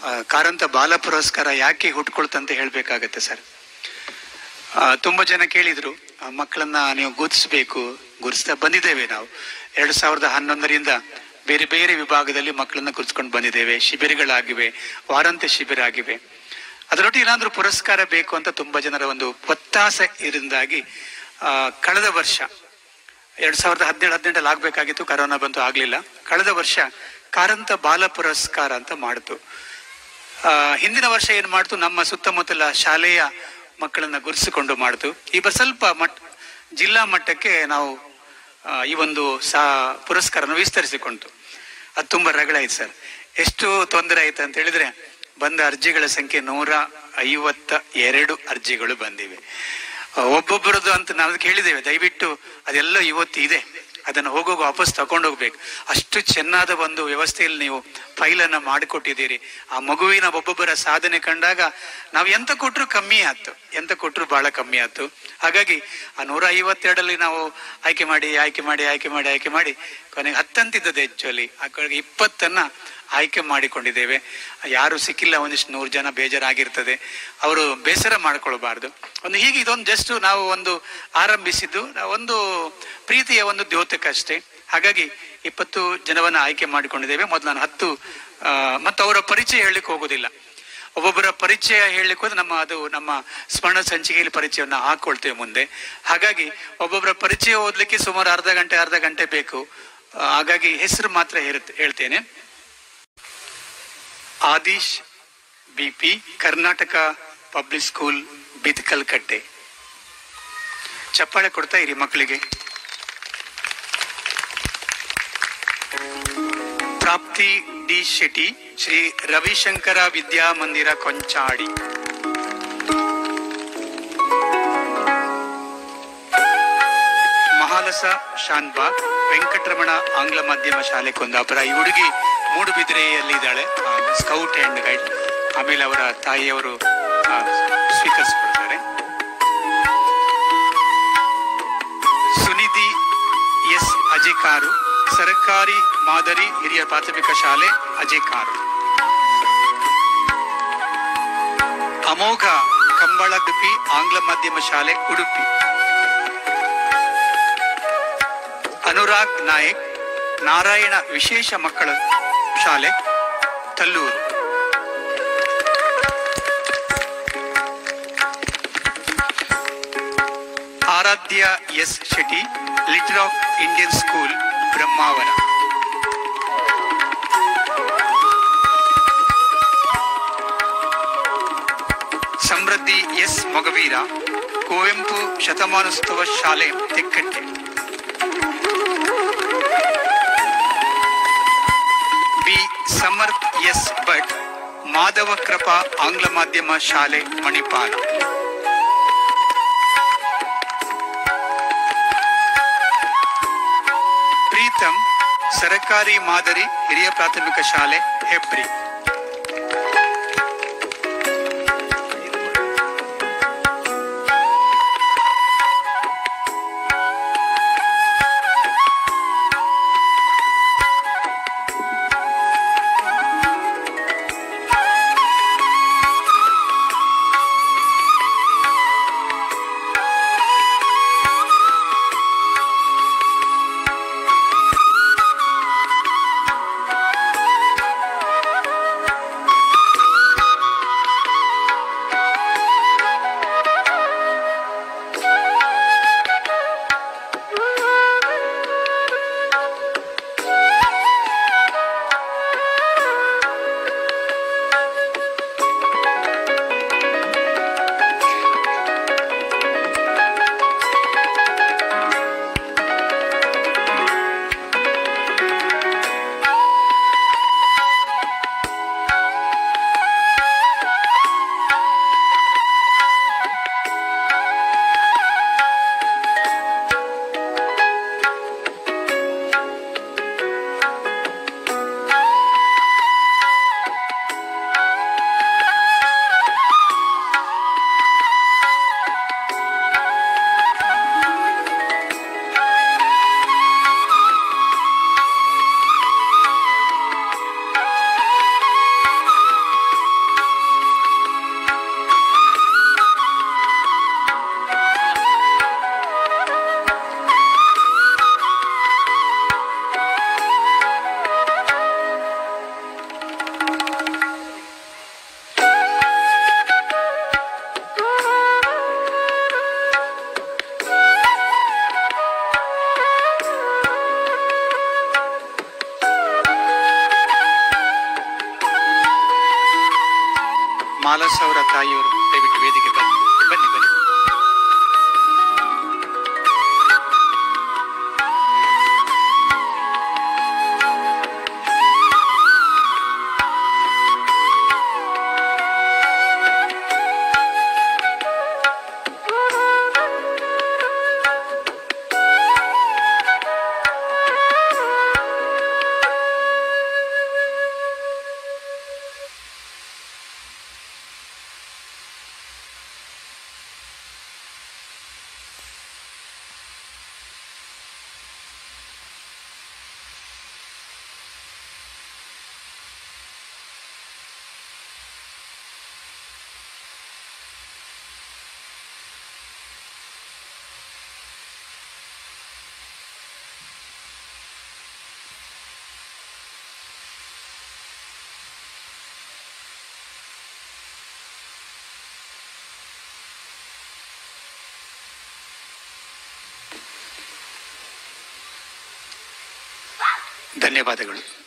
ಆ, ಕಾರಂತ ಬಾಲ ಪುರಸ್ಕಾರ ಯಾಕೆ ಹುಟ್ಕೊಳ್ತಂತ ಹೇಳ್ಬೇಕಾಗತ್ತೆ ಸರ್ ಆ, ತುಂಬಾ ಜನ ಕೇಳಿದ್ರು ಆ, ಮಕ್ಕಳನ್ನ ನೀವು ಗುರುತಿಸಬೇಕು ಗುರುತಿಸ್ತಾ ಬಂದಿದ್ದೇವೆ ನಾವು ಎರಡ್ ಸಾವಿರದ ಹನ್ನೊಂದರಿಂದ ಬೇರೆ ಬೇರೆ ವಿಭಾಗದಲ್ಲಿ ಮಕ್ಕಳನ್ನ ಗುರುತಿಸ್ಕೊಂಡು ಬಂದಿದ್ದೇವೆ ಶಿಬಿರಗಳಾಗಿವೆ ವಾರಾಂತ್ಯ ಶಿಬಿರ ಆಗಿವೆ ಅದರೊಟ್ಟಿಗೆ ಏನಾದ್ರೂ ಪುರಸ್ಕಾರ ಬೇಕು ಅಂತ ತುಂಬಾ ಜನರ ಒಂದು ಒತ್ತಾಸೆ ಇರಿಂದಾಗಿ ಆ, ಕಳೆದ ವರ್ಷ ಎರಡ್ ಸಾವಿರದ ಹದಿನೇಳು ಹದಿನೆಂಟಲ್ಲಿ ಆಗ್ಬೇಕಾಗಿತ್ತು ಕರೋನಾ ಬಂತು ಆಗ್ಲಿಲ್ಲ ಕಳೆದ ವರ್ಷ ಕಾರಂತ ಬಾಲ ಪುರಸ್ಕಾರ ಅಂತ ಮಾಡಿತು ಆ, ಹಿಂದಿನ ವರ್ಷ ಏನ್ ಮಾಡ್ತು ನಮ್ಮ ಸುತ್ತಮುತ್ತಲ ಶಾಲೆಯ ಮಕ್ಕಳನ್ನ ಗುರುತಿಸಿಕೊಂಡು ಮಾಡ್ತು ಈ ಬಾರಿ ಸ್ವಲ್ಪ ಮಟ್ ಜಿಲ್ಲಾ ಮಟ್ಟಕ್ಕೆ ನಾವು ಆ, ಈ ಒಂದು ಸಾ ಪುರಸ್ಕಾರನ ವಿಸ್ತರಿಸಿಕೊಂಡು ಅದು ತುಂಬಾ ರಗಳಾಯ್ತು ಸರ್ ಎಷ್ಟು ತೊಂದರೆ ಆಯ್ತು ಅಂತ ಹೇಳಿದ್ರೆ ಬಂದ ಅರ್ಜಿಗಳ ಸಂಖ್ಯೆ ನೂರ ಐವತ್ತ ಎರಡು ಅರ್ಜಿಗಳು ಬಂದಿವೆ ಆ, ಒಬ್ಬೊಬ್ಬರದ್ದು ಅಂತ ನಾವು ಕೇಳಿದ್ದೇವೆ ದಯವಿಟ್ಟು ಅದೆಲ್ಲ ಇವತ್ತು ಇದೆ ಅದನ್ನು ಹೋಗುವಾಗ ವಾಪಸ್ ತಗೊಂಡು ಹೋಗ್ಬೇಕು ಅಷ್ಟು ಚೆನ್ನಾದ ಒಂದು ವ್ಯವಸ್ಥೆಯಲ್ಲಿ ನೀವು ಫೈಲನ್ನ ಮಾಡಿಕೊಟ್ಟಿದ್ದೀರಿ ಆ ಮಗುವಿನ ಒಬ್ಬೊಬ್ಬರ ಸಾಧನೆ ಕಂಡಾಗ ನಾವು ಎಂತ ಕೊಟ್ರು ಕಮ್ಮಿ ಆಯ್ತು ಎಂತ ಕೊಟ್ರು ಬಹಳ ಕಮ್ಮಿ ಆಯ್ತು ಹಾಗಾಗಿ ಆ ನೂರ ಐವತ್ತೆರಡಲ್ಲಿ ನಾವು ಆಯ್ಕೆ ಮಾಡಿ ಆಯ್ಕೆ ಮಾಡಿ ಆಯ್ಕೆ ಮಾಡಿ ಆಯ್ಕೆ ಮಾಡಿ ಕೊನೆಗೆ ಹತ್ತಂತಿದ್ದದ್ದು ಆಕ್ಚುಲಿ ಆ ಕಡೆಗೆ ಇಪ್ಪತ್ತನ್ನ ಆಯ್ಕೆ ಮಾಡಿಕೊಂಡಿದ್ದೇವೆ ಯಾರು ಸಿಕ್ಕಿಲ್ಲ ಒಂದಿಷ್ಟು ನೂರು ಜನ ಬೇಜಾರಾಗಿರ್ತದೆ ಅವರು ಬೇಸರ ಮಾಡ್ಕೊಳ್ಬಾರ್ದು ಒಂದು ಹೀಗೆ ಇದೊಂದು ಜಸ್ಟ್ ನಾವು ಒಂದು ಆರಂಭಿಸಿದ್ದು ನಾವು ಒಂದು ಪ್ರೀತಿಯ ಒಂದು ದ್ಯೋತಕಷ್ಟೇ ಹಾಗಾಗಿ ಇಪ್ಪತ್ತು ಜನವನ್ನ ಆಯ್ಕೆ ಮಾಡಿಕೊಂಡಿದ್ದೇವೆ ಮೊದಲು ನಾನು ಹತ್ತು ಆ, ಮತ್ತು ಅವರ ಪರಿಚಯ ಹೇಳಲಿಕ್ಕೆ ಹೋಗೋದಿಲ್ಲ ಒಬ್ಬೊಬ್ಬರ ಪರಿಚಯ ಹೇಳಲಿಕ್ಕೆ ಹೋದ್ರೆ ನಮ್ಮ ಅದು ನಮ್ಮ ಸ್ಮರಣ ಸಂಚಿಕೆಯಲ್ಲಿ ಪರಿಚಯವನ್ನ ಹಾಕೊಳ್ತೇವೆ ಮುಂದೆ ಹಾಗಾಗಿ ಒಬ್ಬೊಬ್ಬರ ಪರಿಚಯ ಓದ್ಲಿಕ್ಕೆ ಸುಮಾರು ಅರ್ಧ ಗಂಟೆ ಅರ್ಧ ಗಂಟೆ ಬೇಕು ಆ, ಹಾಗಾಗಿ ಹೆಸರು ಮಾತ್ರ ಹೇರುತ್ತೆ ಹೇಳ್ತೇನೆ Aadish BP Karnataka public school Bithkal Katte ಚಪ್ಪಾಳೆ ಕೊಡ್ತಾ ಇರಿ ಮಕ್ಕಳಿಗೆ ಪ್ರಾಪ್ತಿ ಡಿ ಶೆಟ್ಟಿ ಶ್ರೀ ರವಿಶಂಕರ ವಿದ್ಯಾಮಂದಿರ ಕೊಂಚಾಡಿ ಮಹಾಲಸ ಶಾನ್ಬಾಗ್ ವೆಂಕಟರಮಣ ಆಂಗ್ಲ ಮಾಧ್ಯಮ ಶಾಲೆ ಕುಂದಾಪುರ ಈ ಹುಡುಗಿ ಮೂಡುಬಿದಿರೆಯಲ್ಲಿದ್ದಾಳೆ ಸ್ಕೌಟ್ ಅಂಡ್ ಗೈಡ್ ಆಮೇಲೆ ಅವರ ತಾಯಿಯವರು ಆ, ಸ್ವೀಕರಿಸಿಕೊಳ್ತಾರೆ ಸುನಿಧಿ ಎಸ್ ಅಜೇಕಾರು ಸರ್ಕಾರಿ ಮಾದರಿ ಹಿರಿಯ ಪ್ರಾಥಮಿಕ ಶಾಲೆ ಅಜೇಕಾರು ಅಮೋಘ ಕಂಬಳದುಪಿ ಆಂಗ್ಲ ಮಾಧ್ಯಮ ಶಾಲೆ ಉಡುಪಿ ಅನುರಾಗ್ ನಾಯಕ್ ನಾರಾಯಣ ವಿಶೇಷ ಮಕ್ಕಳ ಶಾಲೆ Talluru Aaradhya S Shetty little of Indian school Brahmavar Samriddhi S Mogaveera Kuvempu ಶತಮಾನೋತ್ಸವ ಶಾಲೆ ತೆಕ್ಕಟ್ಟೆ ಬಿ ಸಮರ್ಥ್ ಎಸ್ ಭಟ್ ಮಾಧವ ಕೃಪಾ ಆಂಗ್ಲ ಮಾಧ್ಯಮ ಶಾಲೆ ಮಣಿಪಾಲ ಪ್ರೀತಮ್ ಸರಕಾರಿ ಮಾದರಿ ಹಿರಿಯ ಪ್ರಾಥಮಿಕ ಶಾಲೆ ಹೆಬ್ರಿ ಮಾಲಸ್ ಅವರ ತಾಯಿಯವರು ದಯವಿಟ್ಟು ವೇದಿಕೆ ಬನ್ನಿ ಬನ್ನಿ ಬನ್ನಿ ಧನ್ಯವಾದಗಳು